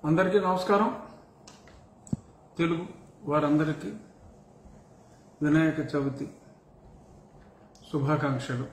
అందరికీ నమస్కారం తెలుగు వారందరికీ వినాయక చవితి శుభాకాంక్షలు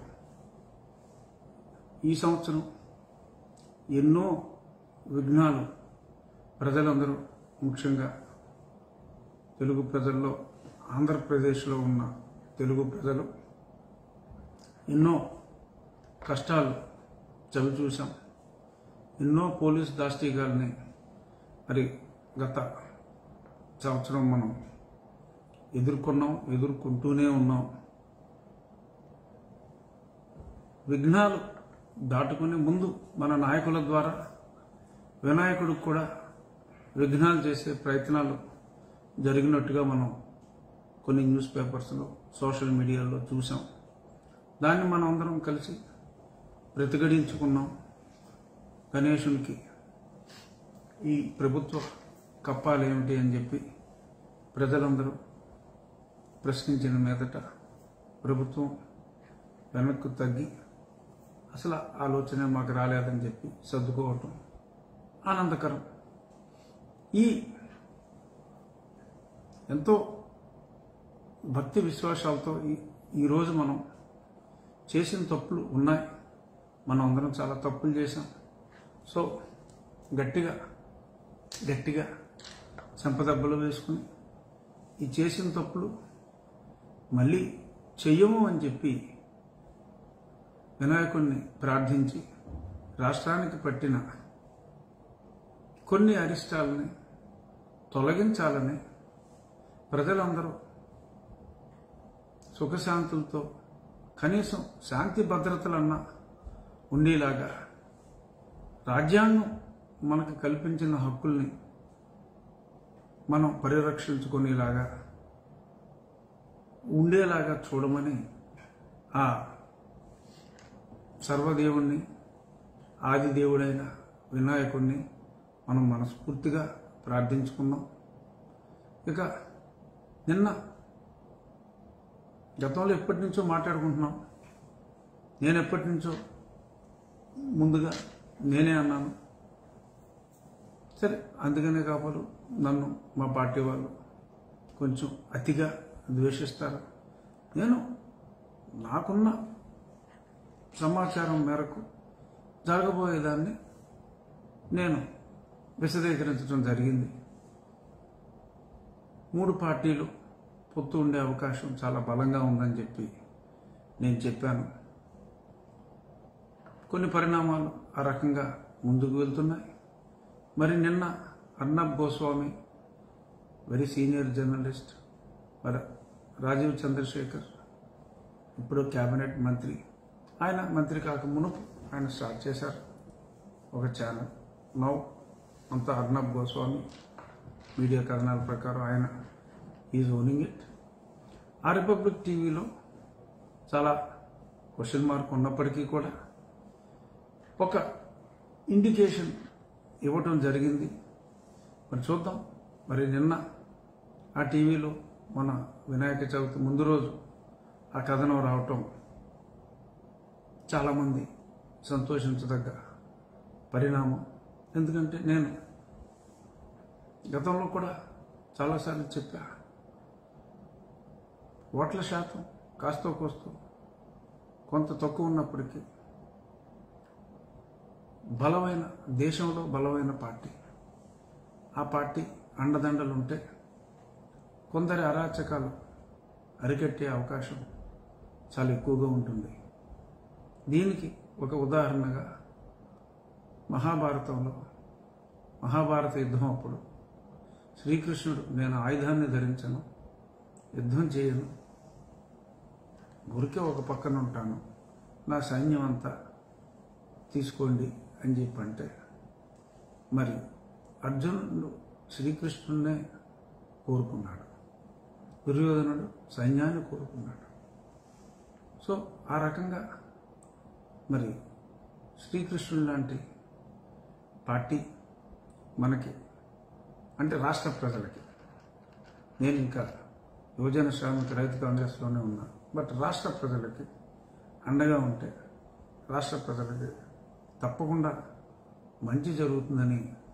ఈ సంవత్సరం ఎన్నో విఘ్నాలు ప్రజలందరూ ముఖ్యంగా తెలుగు ప్రజల్లో ఆంధ్రప్రదేశ్లో ఉన్న తెలుగు ప్రజలు ఎన్నో కష్టాలు చవి చూసాం ఎన్నో పోలీస్ దాష్టీగాల్ని మరి గత సంవత్సరం మనం ఎదుర్కొన్నాం ఎదుర్కొంటూనే ఉన్నాం విఘ్నాలు దాటుకునే ముందు మన నాయకుల ద్వారా వినాయకుడికి కూడా విఘ్నాలు చేసే ప్రయత్నాలు జరిగినట్టుగా మనం కొన్ని న్యూస్ పేపర్స్లో సోషల్ మీడియాలో చూసాం దాన్ని మనం అందరం కలిసి ప్రతిఘటించుకున్నాం గణేశునికి ఈ ప్రభుత్వ కప్పాలు ఏమిటి అని చెప్పి ప్రజలందరూ ప్రశ్నించిన మీదట ప్రభుత్వం వెనక్కు తగ్గి అసలు ఆలోచన మాకు రాలేదని చెప్పి సర్దుకోవటం ఆనందకరం ఈ ఎంతో భక్తి విశ్వాసాలతో ఈ ఈరోజు మనం చేసిన తప్పులు ఉన్నాయి మనం అందరం చాలా తప్పులు చేసాం సో గట్టిగా గట్టిగా చెంపదెబ్బలు వేసుకుని ఈ చేసిన తప్పులు మళ్ళీ చెయ్యము అని చెప్పి వినాయకుడిని ప్రార్థించి రాష్ట్రానికి పట్టిన కొన్ని అరిష్టాలని తొలగించాలని ప్రజలందరూ సుఖశాంతులతో కనీసం శాంతి భద్రతలన్నా ఉండేలాగా రాజ్యాంగం మనకు కల్పించిన హక్కుల్ని మనం పరిరక్షించుకునేలాగా ఉండేలాగా చూడమని ఆ సర్వదేవుణ్ణి ఆదిదేవుడైన వినాయకుడిని మనం మనస్ఫూర్తిగా ప్రార్థించుకున్నాం ఇక నిన్న గతంలో ఎప్పటి నుంచో మాట్లాడుకుంటున్నాం నేను ఎప్పటి నుంచో ముందుగా నేనే అన్నాను సరే అందుకనే కాపాడు నన్ను మా పార్టీ వాళ్ళు కొంచెం అతిగా ద్వేషిస్తారు నేను నాకున్న సమాచారం మేరకు జరగబోయేదాన్ని నేను విశదీకరించడం జరిగింది మూడు పార్టీలు పొత్తు ఉండే అవకాశం చాలా బలంగా ఉందని చెప్పి నేను చెప్పాను కొన్ని పరిణామాలు ఆ రకంగా ముందుకు వెళ్తున్నాయి మరి నిన్న Arnab Goswami very senior journalist మరి రాజీవ్ చంద్రశేఖర్ ఇప్పుడు కేబినెట్ మంత్రి ఆయన మంత్రి కాక మునుపు ఆయన స్టార్ట్ చేశారు ఒక ఛానల్ నౌ అంతా అర్నబ్ గోస్వామి మీడియా కథనాల ప్రకారం ఆయన ఈజ్ ఓనింగ్ ఇట్ ఆ రిపబ్లిక్ టీవీలో చాలా క్వశ్చన్ మార్క్ ఉన్నప్పటికీ కూడా ఒక ఇండికేషన్ ఇవ్వటం జరిగింది మరి చూద్దాం మరి నిన్న ఆ టీవీలో మన వినాయక చవితి ముందు రోజు ఆ కథనం రావటం చాలామంది సంతోషించదగ్గ పరిణామం ఎందుకంటే నేను గతంలో కూడా చాలాసార్లు చెప్పా ఓట్ల శాతం కాస్తో కోస్తో కొంత తక్కువ ఉన్నప్పటికీ బలమైన దేశంలో బలమైన పార్టీ ఆ పార్టీ అండదండలు ఉంటే కొందరి అరాచకాలు అరికట్టే అవకాశం చాలా ఎక్కువగా ఉంటుంది దీనికి ఒక ఉదాహరణగా మహాభారతంలో మహాభారత యుద్ధం అప్పుడు శ్రీకృష్ణుడు నేను ఆయుధాన్ని ధరించను యుద్ధం చేయను గురికే ఒక పక్కన ఉంటాను నా సైన్యం అంతా తీసుకోండి అని చెప్పంటే మరి అర్జునుడు శ్రీకృష్ణుడినే కోరుకున్నాడు దుర్యోధనుడు సైన్యాన్ని కోరుకున్నాడు సో ఆ రకంగా మరి శ్రీకృష్ణుడు లాంటి పార్టీ మనకి అంటే రాష్ట్ర ప్రజలకి నేను ఇంకా యువజన శ్రామిక రైతు కాంగ్రెస్లోనే ఉన్నా బట్ రాష్ట్ర ప్రజలకి అండగా ఉంటే రాష్ట్ర ప్రజలకి తప్పకుండా మంచి జరుగుతుందని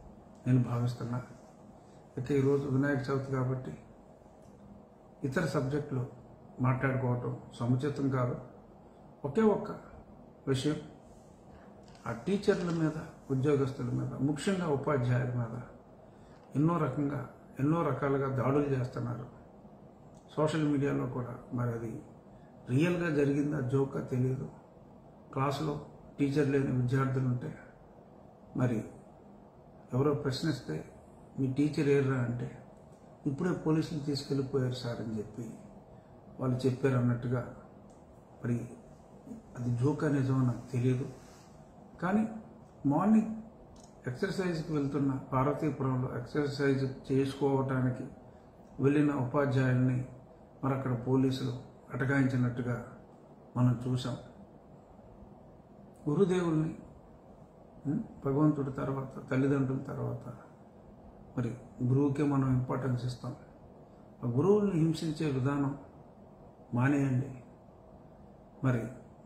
నేను భావిస్తున్నా ఇక ఈరోజు వినాయక చవితి కాబట్టి ఇతర సబ్జెక్టులు మాట్లాడుకోవటం సముచితం కాదు ఒకే ఒక్క విషయం ఆ టీచర్ల మీద ఉద్యోగస్తుల మీద ముఖ్యంగా ఉపాధ్యాయుల మీద ఎన్నో రకంగా ఎన్నో రకాలుగా దాడులు చేస్తున్నారు సోషల్ మీడియాలో కూడా మరి అది రియల్గా జరిగిందా జోకా తెలియదు క్లాసులో టీచర్ లేని విద్యార్థులు ఉంటే మరి ఎవరో ప్రశ్నిస్తే మీ టీచర్ ఏర్రా అంటే ఇప్పుడే పోలీసులు తీసుకెళ్ళిపోయారు సార్ అని చెప్పి వాళ్ళు చెప్పారు అన్నట్టుగా మరి అది జోకా నిజమో నాకు తెలియదు కానీ మార్నింగ్ ఎక్సర్సైజ్కి వెళ్తున్న పార్వతీపురంలో ఎక్సర్సైజ్ చేసుకోవటానికి వెళ్ళిన ఉపాధ్యాయుల్ని మరి అక్కడ పోలీసులు అటకాయించినట్టుగా మనం చూసాం గురుదేవుల్ని ఉం, భగవంతుడి తర్వాత తల్లిదండ్రుల తర్వాత మరి గురువుకే మనం ఇంపార్టెన్స్ ఇస్తాం ఆ గురువుల్ని హింసించే విధానం మానేయండి మరి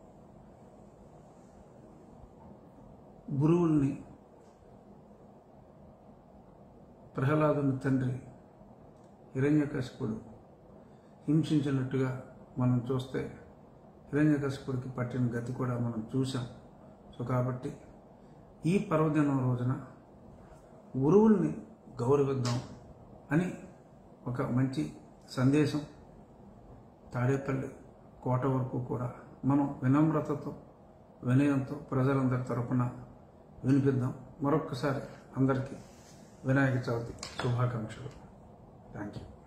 గురువుల్ని ప్రహ్లాదుని తండ్రి హిరణ్యకశిపుడు హింసించినట్టుగా మనం చూస్తే హిరణ్యకశిపుడికి పట్టిన గతి కూడా మనం చూసాం సో కాబట్టి ఈ పర్వదినం రోజున గురువుల్ని గౌరవిద్దాం అని ఒక మంచి సందేశం తాడేపల్లి కోట వరకు కూడా మనం వినమ్రతతో వినయంతో ప్రజలందరి తరపున వినిపిద్దాం మరొక్కసారి అందరికీ వినాయక చవితి శుభాకాంక్షలు థ్యాంక్ యూ